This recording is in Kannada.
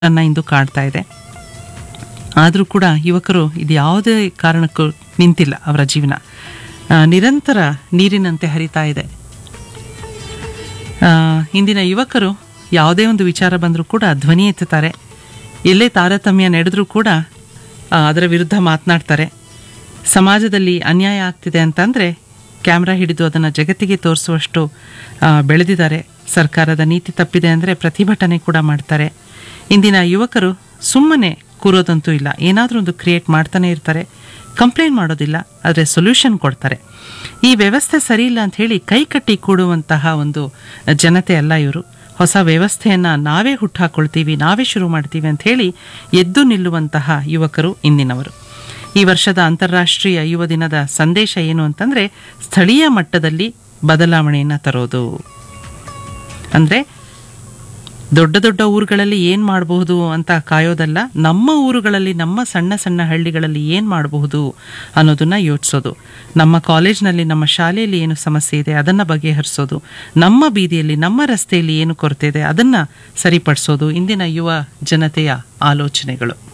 ಅನ್ನ ಇಂದು ಕಾಡ್ತಾ ಇದೆ ಆದರೂ ಕೂಡ ಯುವಕರು ಇದು ಯಾವುದೇ ಕಾರಣಕ್ಕೂ ನಿಂತಿಲ್ಲ ಅವರ ಜೀವನ ಆ, ನಿರಂತರ ನೀರಿನಂತೆ ಹರಿತಾ ಇದೆ ಆ, ಇಂದಿನ ಯುವಕರು ಯಾವುದೇ ಒಂದು ವಿಚಾರ ಬಂದರೂ ಕೂಡ ಧ್ವನಿ ಎತ್ತುತ್ತಾರೆ ಎಲ್ಲೇ ತಾರತಮ್ಯ ನಡೆದರೂ ಕೂಡ ಆ, ಅದರ ವಿರುದ್ಧ ಮಾತನಾಡ್ತಾರೆ ಸಮಾಜದಲ್ಲಿ ಅನ್ಯಾಯ ಆಗ್ತಿದೆ ಅಂತಂದರೆ ಕ್ಯಾಮ್ರಾ ಹಿಡಿದು ಅದನ್ನು ಜಗತ್ತಿಗೆ ತೋರಿಸುವಷ್ಟು ಆ, ಬೆಳೆದಿದ್ದಾರೆ ಸರ್ಕಾರದ ನೀತಿ ತಪ್ಪಿದೆ ಅಂದರೆ ಪ್ರತಿಭಟನೆ ಕೂಡ ಮಾಡ್ತಾರೆ ಇಂದಿನ ಯುವಕರು ಸುಮ್ಮನೆ ಕೂರೋದಂತೂ ಇಲ್ಲ ಏನಾದರೂ ಒಂದು ಕ್ರಿಯೇಟ್ ಮಾಡ್ತಾನೆ ಇರ್ತಾರೆ ಕಂಪ್ಲೇಂಟ್ ಮಾಡೋದಿಲ್ಲ ಆದರೆ ಸೊಲ್ಯೂಷನ್ ಕೊಡ್ತಾರೆ ಈ ವ್ಯವಸ್ಥೆ ಸರಿ ಇಲ್ಲ ಅಂತ ಹೇಳಿ ಕೈ ಕಟ್ಟಿ ಕೂಡುವಂತಹ ಒಂದು ಜನತೆ ಅಲ್ಲ ಇವರು ಹೊಸ ವ್ಯವಸ್ಥೆಯನ್ನು ನಾವೇ ಹುಟ್ಟಾಕೊಳ್ತೀವಿ ನಾವೇ ಶುರು ಮಾಡ್ತೀವಿ ಅಂತ ಹೇಳಿ ಎದ್ದು ನಿಲ್ಲುವಂತಹ ಯುವಕರು ಇಂದಿನವರು ಈ ವರ್ಷದ ಅಂತಾರಾಷ್ಟ್ರೀಯ ಯುವ ದಿನದ ಸಂದೇಶ ಏನು ಅಂತಂದರೆ ಸ್ಥಳೀಯ ಮಟ್ಟದಲ್ಲಿ ಬದಲಾವಣೆಯನ್ನು ತರೋದು ಅಂದರೆ ದೊಡ್ಡ ದೊಡ್ಡ ಊರುಗಳಲ್ಲಿ ಏನು ಮಾಡಬಹುದು ಅಂತ ಕಾಯೋದಲ್ಲ ನಮ್ಮ ಊರುಗಳಲ್ಲಿ ನಮ್ಮ ಸಣ್ಣ ಸಣ್ಣ ಹಳ್ಳಿಗಳಲ್ಲಿ ಏನು ಮಾಡಬಹುದು ಅನ್ನೋದನ್ನ ಯೋಚಿಸೋದು ನಮ್ಮ ಕಾಲೇಜ್ನಲ್ಲಿ ನಮ್ಮ ಶಾಲೆಯಲ್ಲಿ ಏನು ಸಮಸ್ಯೆ ಇದೆ ಅದನ್ನು ಬಗೆಹರಿಸೋದು ನಮ್ಮ ಬೀದಿಯಲ್ಲಿ ನಮ್ಮ ರಸ್ತೆಯಲ್ಲಿ ಏನು ಕೊರತೆ ಇದೆ ಅದನ್ನು ಸರಿಪಡಿಸೋದು ಇಂದಿನ ಯುವ ಜನತೆಯ ಆಲೋಚನೆಗಳು